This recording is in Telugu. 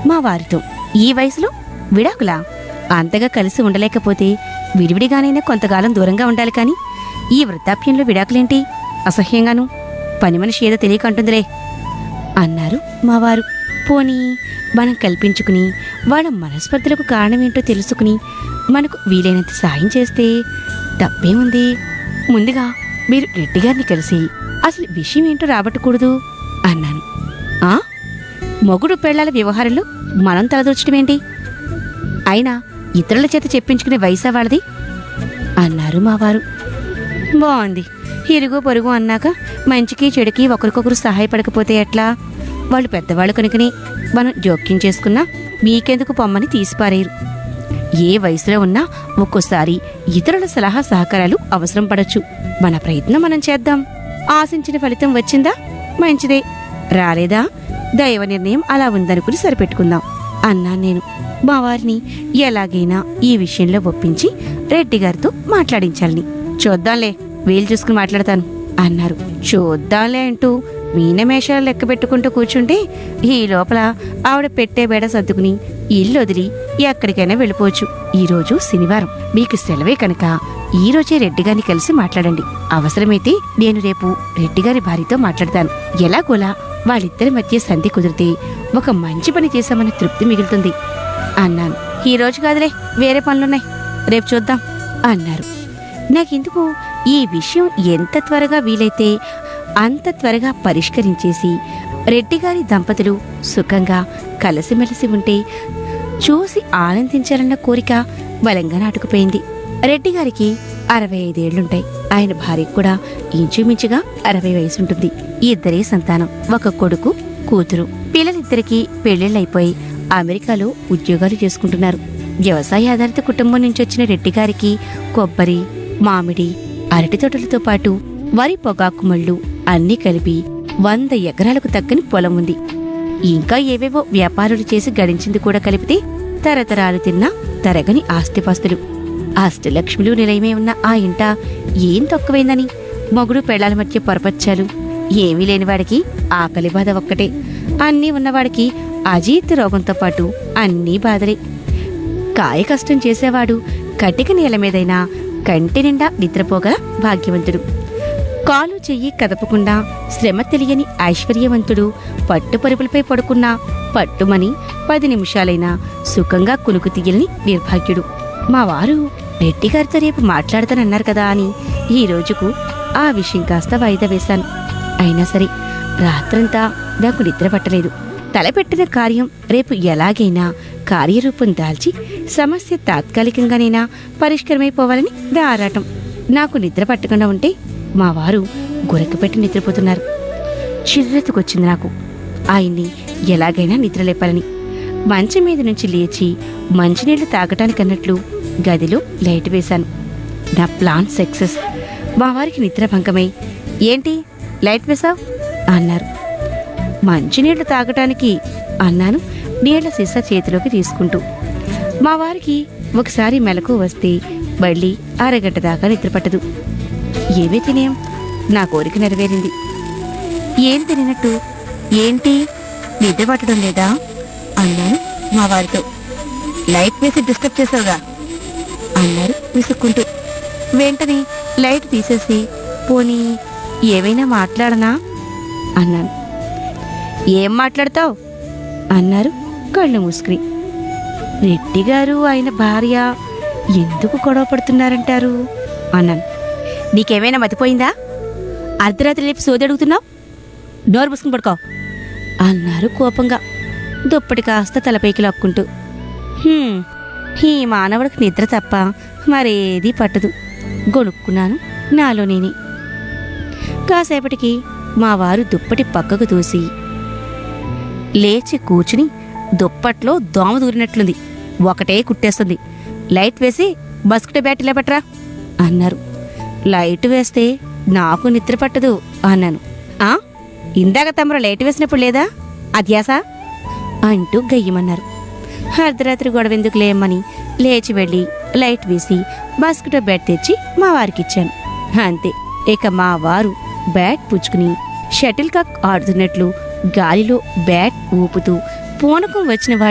మా వారితో ఈ వయసులో విడాకులా అంతగా కలిసి ఉండలేకపోతే విడివిడిగానైనా కొంతకాలం దూరంగా ఉండాలి కాని ఈ వృద్ధాప్యంలో విడాకులేంటి అసహ్యంగాను పని మనిషి ఏదో తెలియకంటుందిలే అన్నారు మావారు పోనీ మనం కల్పించుకుని వాళ్ళ మనస్పర్ధలకు కారణమేంటో తెలుసుకుని మనకు వీలైనంత సాయం చేస్తే తప్పేముంది ముందుగా మీరు రెడ్డి గారిని కలిసి అసలు విషయం ఏంటో రాబట్టకూడదు అన్నాను ఆ మొగుడు పెళ్లాల వ్యవహారంలో మనం తలదూర్చడమేంటి అయినా ఇతరుల చేత చెప్పించుకునే వయసా వాళ్ళది అన్నారు మావారు బాగుంది ఇరుగు పొరుగు అన్నాక మంచికి చెడుకి ఒకరికొకరు సహాయపడకపోతే ఎట్లా వాళ్ళు పెద్దవాళ్ళు కనుకని మనం జోక్యం చేసుకున్నా మీకెందుకు పొమ్మని తీసిపారేరు ఏ వయసులో ఉన్నా ఒక్కోసారి ఇతరుల సలహా సహకారాలు అవసరం పడొచ్చు మన ప్రయత్నం మనం చేద్దాం ఆశించిన ఫలితం వచ్చిందా మంచిదే రాలేదా దైవ నిర్ణయం అలా ఉందనుకుని సరిపెట్టుకుందాం అన్నా నేను మా వారిని ఎలాగైనా ఈ విషయంలో ఒప్పించి రెడ్డి గారితో మాట్లాడించాలని చూద్దాంలే వీలు చూసుకుని మాట్లాడతాను అన్నారు చూద్దాంలే అంటూ మీనమేషాలు లెక్క పెట్టుకుంటూ కూర్చుంటే ఈ లోపల ఆవిడ పెట్టే బేడ సర్దుకుని ఇల్లు వదిలి ఎక్కడికైనా వెళ్ళిపోవచ్చు ఈ రోజు శనివారం మీకు సెలవే కనుక ఈ రోజే రెడ్డి గారిని కలిసి మాట్లాడండి అవసరమైతే నేను రేపు రెడ్డి గారి భార్యతో మాట్లాడతాను ఎలాగోలా వాళ్ళిద్దరి మధ్య సంధి కుదిరితే ఒక మంచి పని చేశామన్న తృప్తి మిగులుతుంది అన్నాను ఈ రోజు కాదులే వేరే పనులున్నాయి రేపు చూద్దాం అన్నారు నాకెందుకు ఈ విషయం ఎంత త్వరగా వీలైతే అంత త్వరగా పరిష్కరించేసి రెడ్డిగారి దంపతులు సుఖంగా కలిసిమెలిసి ఉంటే చూసి ఆనందించాలన్న కోరిక బలంగా నాటుకుపోయింది రెడ్డిగారికి అరవై ఐదేళ్లుంటాయి ఆయన భార్యకు కూడా ఇంచుమించుగా అరవై వయసుంటుంది ఇద్దరే సంతానం ఒక కొడుకు కూతురు పిల్లలిద్దరికీ పెళ్లిళ్ళైపోయి అమెరికాలో ఉద్యోగాలు చేసుకుంటున్నారు వ్యవసాయ ఆధారిత కుటుంబం నుంచి వచ్చిన రెడ్డిగారికి కొబ్బరి మామిడి అరటి తోటలతో పాటు వరి పొగాకు మళ్ళు అన్నీ కలిపి వంద ఎకరాలకు తగ్గని పొలం ఉంది ఇంకా ఏవేవో వ్యాపారాలు చేసి గడించింది కూడా కలిపితే తరతరాలు తిన్న తరగని ఆస్తిపాస్తులు అష్టలక్ష్మిలు నిలయమే ఉన్న ఆ ఇంట ఏం తక్కువైందని మొగుడు పెళ్లాల మధ్య పొరపచ్చాలు ఏమీ లేనివాడికి ఆకలి బాధ ఒక్కటే అన్నీ ఉన్నవాడికి అజీర్తి రోగంతో పాటు అన్నీ బాధలే కాయ కష్టం చేసేవాడు కటిక నేల మీదైనా కంటి నిండా నిద్రపోగల భాగ్యవంతుడు కాలు చెయ్యి కదపకుండా శ్రమ తెలియని ఐశ్వర్యవంతుడు పట్టుపరుపులపై పడుకున్నా పట్టుమని పది నిమిషాలైనా సుఖంగా కునుకు తీయని నిర్భాగ్యుడు మా వారు రెడ్డి గారితో రేపు మాట్లాడతానన్నారు కదా అని ఈ రోజుకు ఆ విషయం కాస్త వాయిదా వేశాను అయినా సరే రాత్రంతా నాకు నిద్ర పట్టలేదు తలపెట్టిన కార్యం రేపు ఎలాగైనా కార్యరూపం దాల్చి సమస్య తాత్కాలికంగానైనా పరిష్కరమైపోవాలని దారాటం నాకు నిద్ర పట్టకుండా ఉంటే మా వారు గురకపెట్టి నిద్రపోతున్నారు చిర్రెత్తుకొచ్చింది నాకు ఆయన్ని ఎలాగైనా నిద్రలేపాలని మంచం మీద నుంచి లేచి మంచినీళ్లు తాగటానికన్నట్లు గదిలో లైట్ వేశాను నా ప్లాన్ సక్సెస్ మా వారికి నిద్ర భంగమై ఏంటి లైట్ వేశావు అన్నారు మంచినీళ్లు తాగటానికి అన్నాను నీళ్ల సీసా చేతిలోకి తీసుకుంటూ మా వారికి ఒకసారి మెలకు వస్తే మళ్ళీ అరగంట దాకా నిద్రపట్టదు ఏమీ తినేం నా కోరిక నెరవేరింది ఏం తినట్టు ఏంటి నిద్ర పట్టడం లేదా అన్నాను మా వారితో లైట్ వేసి డిస్టర్బ్ చేసావుగా అన్నారు విసుక్కుంటూ వెంటనే లైట్ తీసేసి పోనీ ఏమైనా మాట్లాడనా అన్నాను ఏం మాట్లాడతావు అన్నారు కళ్ళు మూసుకుని రెడ్డి గారు ఆయన భార్య ఎందుకు గొడవ పడుతున్నారంటారు అన్నాను నీకేమైనా మతిపోయిందా అర్ధరాత్రి లేపి సోది అడుగుతున్నావు నోరు పుసుకుని పడుకో అన్నారు కోపంగా దుప్పటి కాస్త తలపైకి లాక్కుంటూ "హ్మ్, ఈ మానవుడికి నిద్ర తప్ప మరేది పట్టదు గొనుక్కున్నాను నాలో నేనే కాసేపటికి మా వారు దుప్పటి పక్కకు తోసి లేచి కూర్చుని దుప్పట్లో దోమ దూరినట్లుంది ఒకటే కుట్టేస్తుంది లైట్ వేసి బస్కుట బ్యాట్ ఇలా పట్రా అన్నారు లైట్ వేస్తే నాకు నిద్ర పట్టదు అన్నాను ఆ ఇందాక తమరు లైట్ వేసినప్పుడు లేదా అధ్యాస అంటూ గయ్యమన్నారు అర్ధరాత్రి గొడవ ఎందుకు లేమని లేచి వెళ్ళి లైట్ వేసి బాస్కెట్ బ్యాట్ తెచ్చి మా వారికిచ్చాను అంతే ఇక మా వారు బ్యాట్ పుచ్చుకుని షటిల్ కాక్ ఆడుతున్నట్లు గాలిలో బ్యాట్ ఊపుతూ పూనకం వచ్చిన వాడి